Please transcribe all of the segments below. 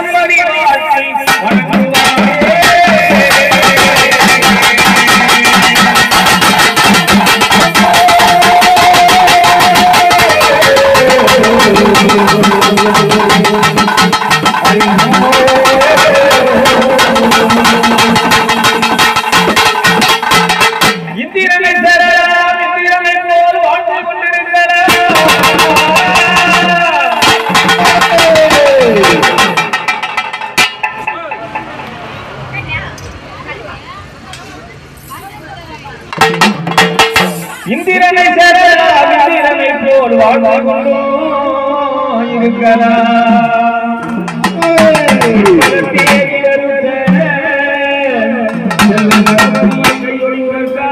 அப்படி வாழ்த்தி வணங்குவாரே. இந்திரனை தரலாம் இந்திரனை போல் வாழ்ந்து கொண்டிருக்கிறார் இந்திரனை சேரலாம் இந்திரனை போல் வாழ்ந்து கொண்டோ இருக்கலாம் தேடி வருகிற செல்வம் கையொழி உறக்கா.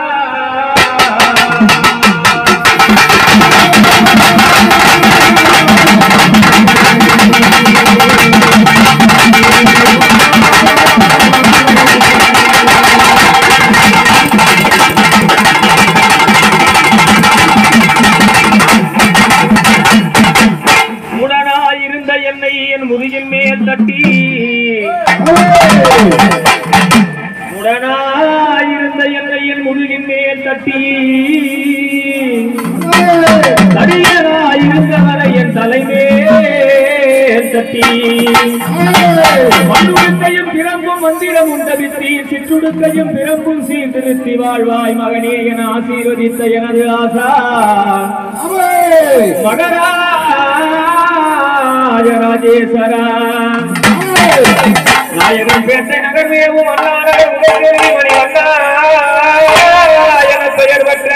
உடனாயிருந்த என்னை என் முதுகின் மேல் தட்டி உடனாயிருந்த என்னை என் முதுகின் மேல் தட்டி தடியனாயிருந்தவரை என் தலைமேல் தட்டி மண்ணுடுக்கையும் பிறப்பும் மந்திரம் உண்டவித்தி சிற்றுடுக்கையும் பிறப்பும் சீர்திருத்தி வாழ்வாய் மகனே என ஆசீர்வதித்த எனது ஆசா மகராஜ ராஜேஸ்வரா நாயகன் பேட்டை நகர்மேவும் அண்ணாரே உதவி மணி வந்தா என பெயர் பெற்ற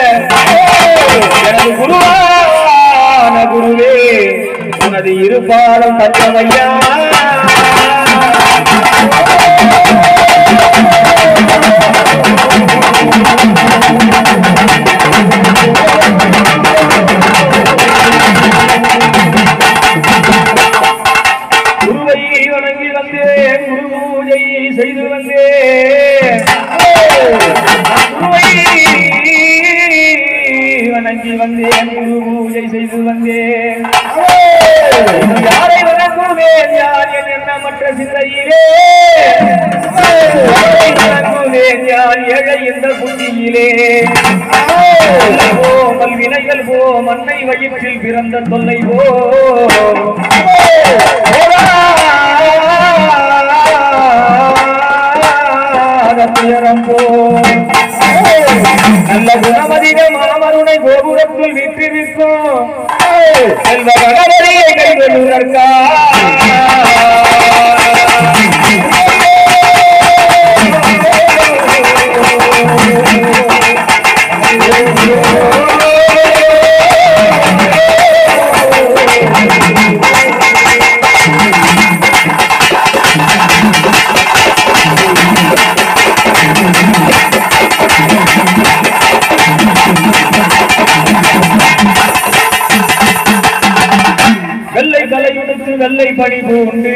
எனது குருவான குருவே உனது இருபாலம் தத்தமையா குருவை வணங்கி வந்தேன் குரு பூஜை செய்து வந்தேன் குருவை வணங்கி வந்தேன் குரு பூஜை செய்து வந்தேன் யாரை வணங்குவேன் யார் என் எண்ணமற்ற சிந்தையிலே யாரை வணங்குவேன் யார் ஏழை இந்த புத்தியிலே போ மல்வினைகள் போ மண்ணை வயிற்றில் பிறந்த தொல்லை போ போராத துயரம் போ நல்ல குணமதிக மாமருனை கோபுரத்தில் விற்றிருக்கும் செல்வ கணவரியை கைவருவதற்கா வெள்ளை தலையுடுத்து வெள்ளை பணி பூண்டு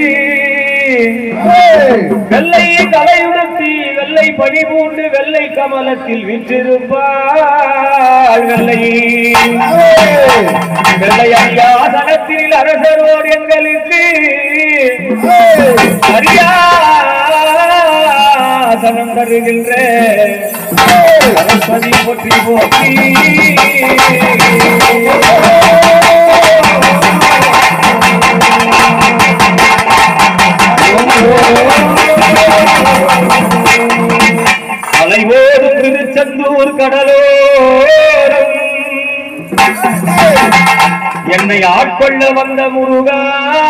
வெள்ளை தலையுடுத்தி வெள்ளை பணி பூண்டு வெள்ளை கமலத்தில் விற்றிருப்பாள் வெள்ளை வெள்ளை அரியாசனத்தில் அரசரோர் எங்களுக்கு அரியாசனம் தருகின்ற சரஸ்வதி போற்றி போற்றி அலைவோடும் திருச்செந்தூர் கடலோரம் என்னை ஆட்கொள்ள வந்த முருகா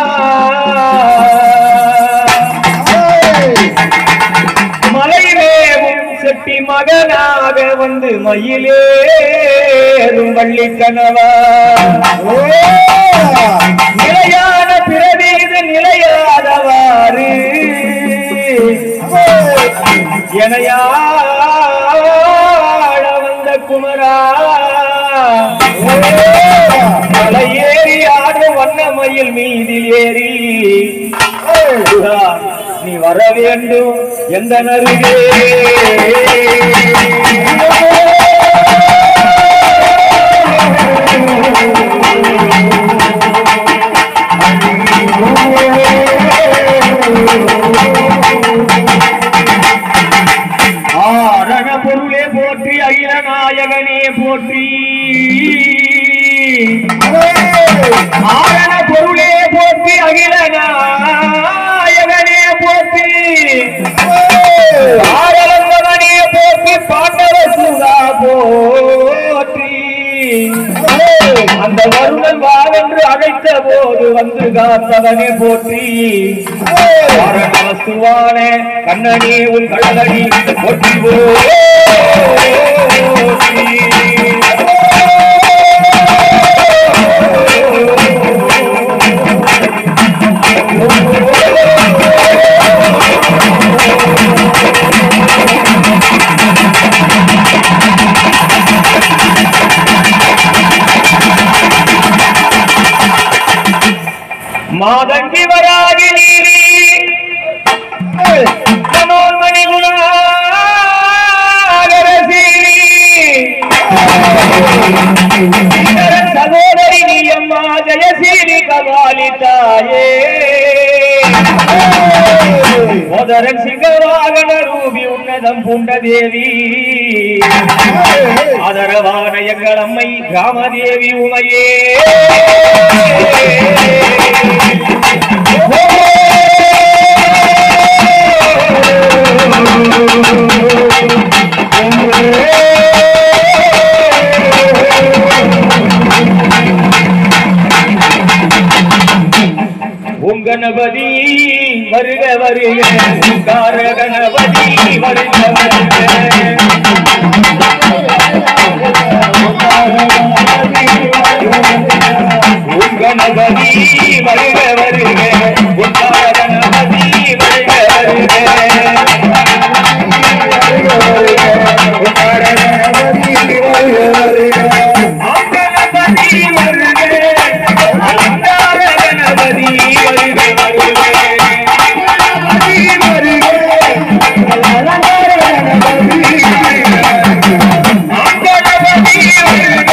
மலையிலேவும் செட்டி மகனாக வந்து மயிலேறும் வள்ளி கனவா நிலையான பிறவி இது நிலையாதவாறு எனையாள வந்த குமரா மலை ஏறி ஆடும் வண்ணமயில் மீதில் ஏறி நீ வர வேண்டும் எந்த நருகே ஆரண பொருளே போற்றி அகில நாயகனே போற்றி ஆரவந்தவனே போற்றி பாண்டவ சுதா போற்றி அந்த வருணன் வாவென்று அழைத்த போது வந்து காத்தவனே போற்றி வசுவான கண்ணனே உன் கள்ளடி போற்றி மாதங்கி வராகி நீரி மனோன்மணி குணாகரசீலி சகோதரி நீ அம்மா ஜெயசீலி கபாலி தாயே சோதரன் சிங்கவாகன ரூபி உன்னதம் பூண்ட தேவி ஆதரவான எங்கள் அம்மை ராமதேவி உமையே உம் கணபதி வருக வருக கார கணபதி வருக வருக உம் கணபதி வருக வருக உம் கார கணபதி வருக வருக ஆம் கணபதி வருக அலங்கார கணபதி வருக வருக ஆம் கணபதி வருக